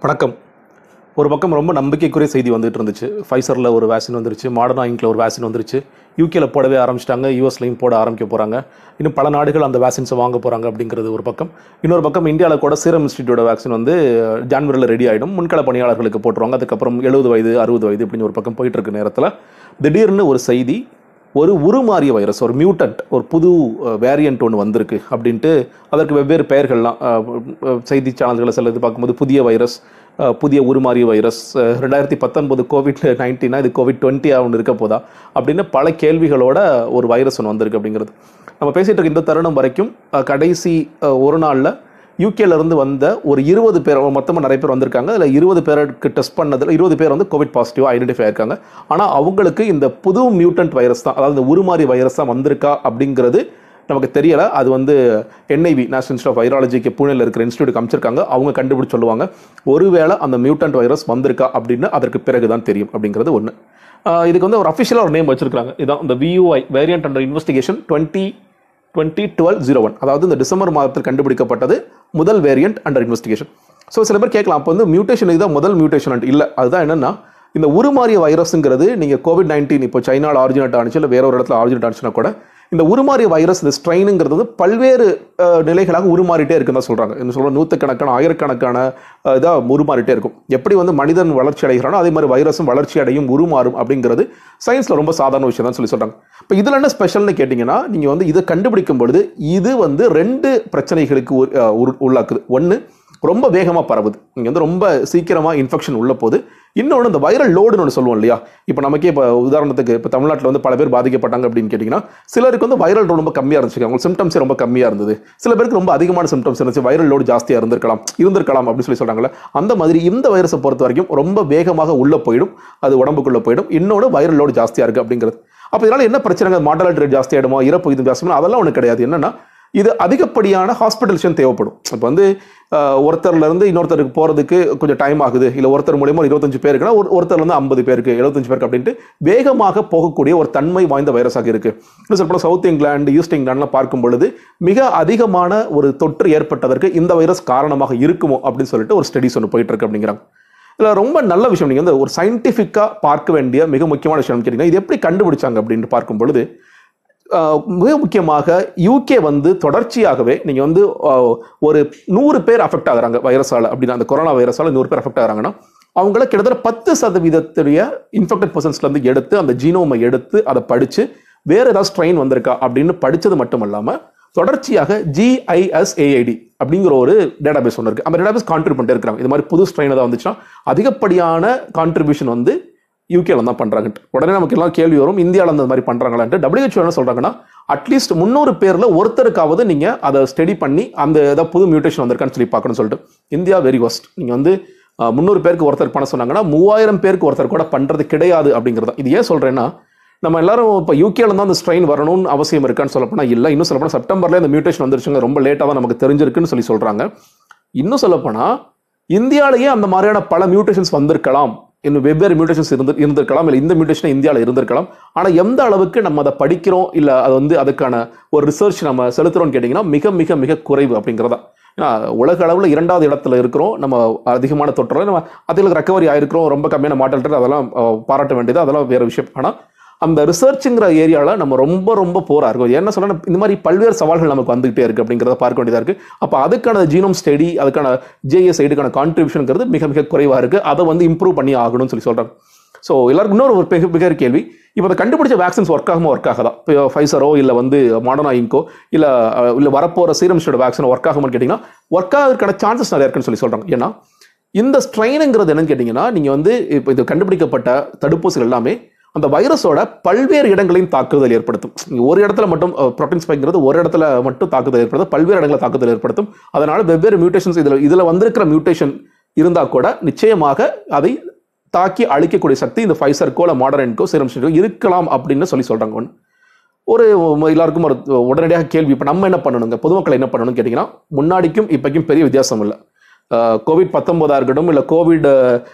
வணக்கம் ஒரு பக்கம் ரொம்ப நம்பிக்கைக்குரிய செய்தி வந்துட்டு இருந்துச்சு ஃபைசரில் ஒரு வேக்சின் வந்துருச்சு மாடர்னா இங்கில் ஒரு வேக்சின் வந்துருச்சு யூகேல போடவே ஆரம்பிச்சிட்டாங்க யூஎஸ்லையும் போட ஆரம்பிக்க போகிறாங்க இன்னும் பல நாடுகள் அந்த வேக்சின்ஸை வாங்க போகிறாங்க அப்படிங்கிறது ஒரு பக்கம் இன்னொரு பக்கம் இந்தியாவில் கூட சீரம் இன்ஸ்டிடியூட் வேக்சின் வந்து ஜான்வரியில் ரெடி ஆகிடும் முன்கள பணியாளர்களுக்கு போட்டுருவாங்க அதுக்கப்புறம் எழுபது வயது அறுபது வயது இப்படின்னு ஒரு பக்கம் போயிட்டு இருக்க நேரத்தில் திடீர்னு ஒரு செய்தி ஒரு உருமாறிய வைரஸ் ஒரு மியூட்டன்ட் ஒரு புது வேரியண்ட் ஒன்று வந்திருக்கு அப்படின்ட்டு அதற்கு வெவ்வேறு பெயர்கள்லாம் அஹ், அஹ், செய்தி சேனல்களை சில இது பார்க்கும்போது புதிய வைரஸ் அஹ், புதிய உருமாறிய வைரஸ் அஹ், ரெண்டாயிரத்தி பத்தொன்பது கோவிட் நைன்டீனா இது கோவிட் டுவெண்ட்டியாக ஒன்று இருக்க போதா அப்படின்னு பல கேள்விகளோட ஒரு வைரஸ் ஒன்று வந்திருக்கு அப்படிங்கிறது நம்ம பேசிகிட்டு இருக்க இந்த தருணம் வரைக்கும் அஹ், கடைசி அஹ், ஒரு நாளில் யூகேல இருந்து வந்த ஒரு இருபது பேர் மொத்தமாக நிறைய பேர் வந்திருக்காங்க அதில் இருபது பேருக்கு டெஸ்ட் பண்ணதில் இருபது பேர் வந்து கோவிட் பாசிட்டிவாக ஐடென்டிஃபை ஆயிருக்காங்க ஆனால் அவங்களுக்கு இந்த புது மியூட்டன்ட் வைரஸ் தான் அதாவது இந்த உருமாறி வைரஸ் தான் வந்திருக்கா அப்படிங்கிறது நமக்கு தெரியலை அது வந்து என்ஐவி நேஷனல் இன்ஸ்டியூட் ஆஃப் வைராலஜிக்கு புனேல இருக்கிற இன்ஸ்டியூட் அமைச்சிருக்காங்க அவங்க கண்டுபிடிச்சு சொல்லுவாங்க ஒருவேளை அந்த மியூட்டன்ட் வைரஸ் வந்திருக்கா அப்படின்னு அதற்கு பிறகு தான் தெரியும் அப்படிங்கிறது ஒன்று இதுக்கு வந்து ஒரு அஃபிஷியலாக ஒரு நேம் வச்சிருக்காங்க இதான் இந்த VUI variant under investigation twenty twenty twelve zero one அதாவது இந்த டிசம்பர் மாதத்தில் கண்டுபிடிக்கப்பட்டது முதல் வேரியன்ட் அண்டர் இன்வெஸ்டிகேஷன் ஸோ சில பேர் கேட்கலாம் அப்போ வந்து மியூட்டேஷன் இதுதான் முதல் மியூட்டேஷன் இல்லை அதுதான் என்னன்னா இந்த உருமாறிய வைரஸ்ங்கிறது நீங்கள் கோவிட் நைன்டீன் இப்போ சைனாவில் ஆரிஜினேட் ஆனிச்சு இல்லை வேற ஒரு இடத்துல ஆரிஜினேட் ஆனிச்சுன்னா கூட இந்த உருமாறிய வைரஸ் இந்த ஸ்ட்ரெயினுங்கிறது வந்து பல்வேறு அஹ், நிலைகளாக உருமாறிட்டே இருக்குன்னு தான் சொல்கிறாங்க என்ன சொல்கிற நூற்றுக்கணக்கான ஆயிரக்கணக்கான இதாக உருமாறிட்டே இருக்கும் எப்படி வந்து மனிதன் வளர்ச்சி அடைகிறானோ அதே மாதிரி வைரஸும் வளர்ச்சி அடையும் உருமாறும் அப்படிங்கிறது சயின்ஸில் ரொம்ப சாதாரண விஷயம் தான் சொல்லி சொல்கிறாங்க இப்போ இதில் என்ன ஸ்பெஷல்னு கேட்டிங்கன்னா நீங்கள் வந்து இதை கண்டுபிடிக்கும் பொழுது இது வந்து ரெண்டு பிரச்சனைகளுக்கு உ- அஹ், உரு- உள்ளாக்குது ஒன்று ரொம்ப வேகமாக பரவுது இங்கே வந்து ரொம்ப சீக்கிரமாக இன்ஃபெக்ஷன் உள்ள போது இன்னொன்று இந்த வைரல் லோடுன்னு ஒன்று சொல்லுவோம் இல்லையா இப்போ நமக்கே இப்போ உதாரணத்துக்கு இப்போ தமிழ்நாட்டில் வந்து பல பேர் பாதிக்கப்பட்டாங்க அப்படின்னு கேட்டிங்கன்னா சிலருக்கு வந்து வைரல் லோடு ரொம்ப கம்மியாக இருந்துச்சு அவங்க சிம்டம்ஸே ரொம்ப கம்மியாக இருந்தது சில பேருக்கு ரொம்ப அதிகமான சிம்டம்ஸ் இருந்துச்சு வைரல் லோடு ஜாஸ்தியாக இருந்திருக்கலாம் இருந்திருக்கலாம் அப்படின்னு சொல்லி சொல்கிறாங்களே அந்த மாதிரி இந்த வைரஸை பொறுத்த வரைக்கும் ரொம்ப வேகமாக உள்ளே போயிடும் அது உடம்புக்குள்ளே போயிடும் இன்னொன்று வைரல் லோடு ஜாஸ்தியாக இருக்குது அப்படிங்கிறது அப்போ இதனால் என்ன பிரச்சனைங்க மார்டாலிட்டி ரேட் ஜாஸ்தி ஆகிடுமோ இறப்பு இது ஜாஸ்தி அதெல்லாம் ஒன்றும் கிடையாது என்னன்னா இது அதிகப்படியான ஹாஸ்பிட்டல்ஸும் தேவைப்படும் இப்போ வந்து அஹ், ஒருத்தர்ல இருந்து இன்னொருத்தருக்கு போகிறதுக்கு கொஞ்சம் டைம் ஆகுது இல்லை ஒருத்தர் மூலியமா ஒரு இருபத்தஞ்சு பேருக்குன்னா ஒரு ஒருத்தர்ல இருந்து ஐம்பது பேருக்கு எழுபத்தஞ்சு பேருக்கு அப்படின்ட்டு வேகமாக போகக்கூடிய ஒரு தன்மை வாய்ந்த வைரஸாக இருக்கு இன்னும் சொல்லப்போனால் சவுத் இங்கிலாந்து ஈஸ்ட் இங்கிலாந்துலாம் பார்க்கும் பொழுது மிக அதிகமான ஒரு தொற்று ஏற்பட்டதற்கு இந்த வைரஸ் காரணமாக இருக்குமோ அப்படின்னு சொல்லிட்டு ஒரு ஸ்டடிஸ் ஒன்று போயிட்டு இருக்கு அப்படிங்கிறாங்க இதில் ரொம்ப நல்ல விஷயம் நீங்கள் வந்து ஒரு சயின்டிஃபிக்காக பார்க்க வேண்டிய மிக முக்கியமான விஷயம் கேட்டிங்கன்னா இது எப்படி கண்டுபிடிச்சாங்க அப்படின்னு பார்க்கும் பொழுது ஆஹ், மிக முக்கியமாக யூகே வந்து தொடர்ச்சியாகவே நீங்கள் வந்து ஆஹ், ஒரு நூறு பேர் அஃபெக்ட் ஆகுறாங்க வைரஸால் அப்படின்னா அந்த கொரோனா வைரஸால் நூறு பேர் அஃபெக்ட் ஆகுறாங்கன்னா அவங்கள கிட்டத்தட்ட பத்து சதவீதத்துடைய இன்ஃபெக்டட் பர்சன்ஸ்லேருந்து எடுத்து அந்த ஜீனோமை எடுத்து அதை படித்து வேற ஏதாவது ஸ்ட்ரெயின் வந்திருக்கா அப்படின்னு படித்தது மட்டும் இல்லாமல் தொடர்ச்சியாக ஜிஐஎஸ்ஏஐடி அப்படிங்கிற ஒரு டேட்டாபேஸ் ஒன்று இருக்குது அந்த டேட்டாபேஸ் கான்ட்ரிபியூட் பண்ணிட்டே இருக்கிறாங்க இது மாதிரி புது ஸ்ட்ரெயின் ஏதாவது வந்துச்சுன்னா அதிகப்படியான கான்ட்ரிபியூஷன் வந்து யூகேல தான் பண்ணுறாங்க உடனே நமக்கு எல்லாம் கேள்வி வரும் இந்தியாவில் அந்த மாதிரி பண்ணுறாங்களான்ட்டு WHO என்ன சொல்கிறாங்கன்னா அட்லீஸ்ட் முந்நூறு பேரில் ஒருத்தருக்காவது நீங்கள் அதை ஸ்டடி பண்ணி அந்த ஏதாவது புது மியூட்டேஷன் வந்திருக்கான்னு சொல்லி பார்க்கணும்னு சொல்லிட்டு இந்தியா வெரி ஒஸ்ட் நீங்கள் வந்து அஹ், முந்நூறு பேருக்கு ஒருத்தர் பண்ண சொன்னாங்கன்னா மூவாயிரம் பேருக்கு ஒருத்தர் கூட பண்ணுறது கிடையாது அப்படிங்கிறது தான். இது ஏன் சொல்கிறேன்னா நம்ம எல்லாரும் இப்போ யூகேல தான் அந்த ஸ்ட்ரெயின் வரணும்னு அவசியம் இருக்கான்னு சொல்லப்போனால் இல்லை இன்னும் சொல்லப்போனால் செப்டம்பர்லேயே இந்த மியூட்டேஷன் வந்துருச்சுங்க ரொம்ப லேட்டாக தான் நமக்கு தெரிஞ்சிருக்குன்னு சொல்லி சொல்கிறாங்க இன்னும் சொல்லப்போனால் இந்தியாவிலேயே அந்த மாதிரியான பல மியூட்டேஷன்ஸ் வந்திருக்கலாம் இன்னும் வெவ்வேறு மியூட்டேஷன்ஸ் இருந்து இருந்திருக்கலாம் இல்லை இந்த மியூட்டேஷன் இந்தியாவில் இருந்திருக்கலாம் ஆனால் எந்த அளவுக்கு நம்ம அதை படிக்கிறோம் இல்லை அது வந்து அதுக்கான ஒரு ரிசர்ச் நம்ம செலுத்துறோம்னு கேட்டிங்கன்னா மிக மிக மிக குறைவு அப்படிங்கிறதா ஏன்னா உலக அளவில் இரண்டாவது இடத்துல இருக்கிறோம் நம்ம அதிகமான தொற்றுல நம்ம அதில் ரெக்கவரி ஆயிருக்கிறோம் ரொம்ப கம்மியான மாட்டல் அதெல்லாம் அஹ், பாராட்ட வேண்டியது அதெல்லாம் வேற விஷயம் ஆனால் அந்த ரிசர்ச்சுங்கிற ஏரியாவில் நம்ம ரொம்ப ரொம்ப போரா இருக்கும் என்ன சொல்ல இந்த மாதிரி பல்வேறு சவால்கள் நமக்கு வந்துகிட்டே இருக்கு அப்படிங்கிறத பார்க்க வேண்டியதா இருக்கு அப்போ அதுக்கான ஜீனோம் ஸ்டடி அதுக்கான ஜேஎஸ் ஐடுக்கான கான்ட்ரிபியூஷனுங்கிறது மிக மிக குறைவா இருக்கு அதை வந்து இம்ப்ரூவ் பண்ணி ஆகணும்னு சொல்லி சொல்றாங்க ஸோ எல்லாருக்கும் இன்னொரு ஒரு மிக மிக கேள்வி இப்போ அதை கண்டுபிடிச்ச வேக்சின்ஸ் ஒர்க் ஆகுமா ஒர்க் ஆகாதா இப்போ ஃபைசரோ இல்லை வந்து மாடர்னா இங்கோ இல்லை இல்லை வரப்போகிற சீரம் இன்ஸ்டியூட் வேக்சின் ஒர்க் ஆகுமான்னு கேட்டிங்கன்னா ஒர்க் ஆகிறதுக்கான சான்சஸ் நிறைய இருக்குன்னு சொல்லி சொல்கிறாங்க ஏன்னா இந்த ஸ்ட்ரெயினுங்கிறது என்னன்னு கேட்டிங்கன்னா நீங்கள் வந்து இப்போ இது கண்டுபிடிக்கப்பட்ட தடுப்பூசிகள் எல்லாமே அந்த வைரஸோட பல்வேறு இடங்களையும் தாக்குதல் ஏற்படுத்தும் இங்க ஒரு இடத்துல மட்டும் ப்ரோட்டீன் ஸ்பைக்ங்கிறது ஒரு இடத்துல மட்டும் தாக்குதல் ஏற்படுத்தும் பல்வேறு இடங்களில் தாக்குதல் ஏற்படுத்தும் அதனால வெவ்வேறு மியூட்டேஷன்ஸ் இதில் இதில் வந்திருக்கிற மியூட்டேஷன் இருந்தால் கூட நிச்சயமாக அதை தாக்கி அழிக்கக்கூடிய சக்தி இந்த ஃபைசருக்கோ இல்லை மாடர்னுக்கோ சிரம் இருக்கலாம் அப்படின்னு சொல்லி சொல்கிறாங்க ஒன்று ஒரு எல்லாருக்கும் ஒரு உடனடியாக கேள்வி இப்போ நம்ம என்ன பண்ணணுங்க பொதுமக்கள் என்ன பண்ணணும்னு கேட்டிங்கன்னா முன்னாடிக்கும் இப்போக்கும் பெரிய வித்தியாசம் இல்லை கோவிட் பத்தொம்போதாக இருக்கட்டும் இல்லை கோவிட்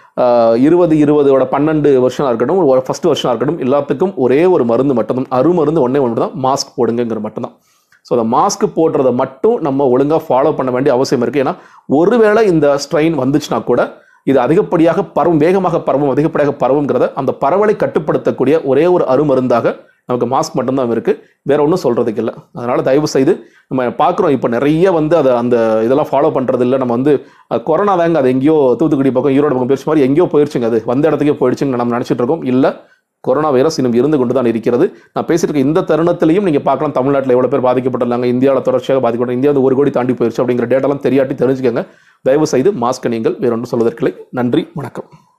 இருபது இருபதோட பன்னெண்டு வருஷம் இருக்கட்டும் ஒரு ஃபர்ஸ்ட் வருஷம் இருக்கட்டும் எல்லாத்துக்கும் ஒரே ஒரு மருந்து மட்டும்தான் அருமருந்து ஒன்றே ஒன்று தான் மாஸ்க் போடுங்கிற மட்டும்தான் ஸோ அந்த மாஸ்க் போடுறதை மட்டும் நம்ம ஒழுங்காக ஃபாலோ பண்ண வேண்டிய அவசியம் இருக்குது ஏன்னா ஒருவேளை இந்த ஸ்ட்ரெயின் வந்துச்சுன்னா கூட இது அதிகப்படியாக பரவும் வேகமாக பரவும் அதிகப்படியாக பரவுங்கிறத அந்த பரவலை கட்டுப்படுத்தக்கூடிய ஒரே ஒரு அருமருந்தாக நமக்கு மாஸ்க் மட்டும்தான் இருக்கு வேற ஒன்றும் சொல்றதுக்கு இல்லை அதனால தயவு செய்து நம்ம பார்க்குறோம் இப்போ நிறைய வந்து அதை அந்த இதெல்லாம் ஃபாலோ பண்றது இல்லை நம்ம வந்து அஹ், கொரோனா தாங்க அது எங்கேயோ தூத்துக்குடி பக்கம் ஈரோடு பக்கம் போயிடுச்சு மாதிரி எங்கேயோ போயிடுச்சுங்க அது வந்த இடத்துக்கே போயிடுச்சுங்க நம்ம நினச்சிட்டு இருக்கோம் இல்லை கொரோனா வைரஸ் இன்னும் இருந்து கொண்டு தான் இருக்கிறது நான் பேசிட்டு இருக்க இந்த தருணத்திலையும் நீங்கள் பார்க்கலாம் தமிழ்நாட்டில் எவ்வளோ பேர் பாதிக்கப்பட்டிருந்தாங்க இந்தியாவில் தொடர்ச்சியாக பாதிக்கப்பட்ட இந்தியா வந்து ஒரு கோடி தாண்டி போயிடுச்சு அப்படிங்கிற டேட்டாலாம் தெரியாட்டி தெரிஞ்சுக்கோங்க தயவு செய்து மாஸ்க் நீங்கள் வேறொன்றும் சொல்வதற்கில்லை நன்றி வணக்கம்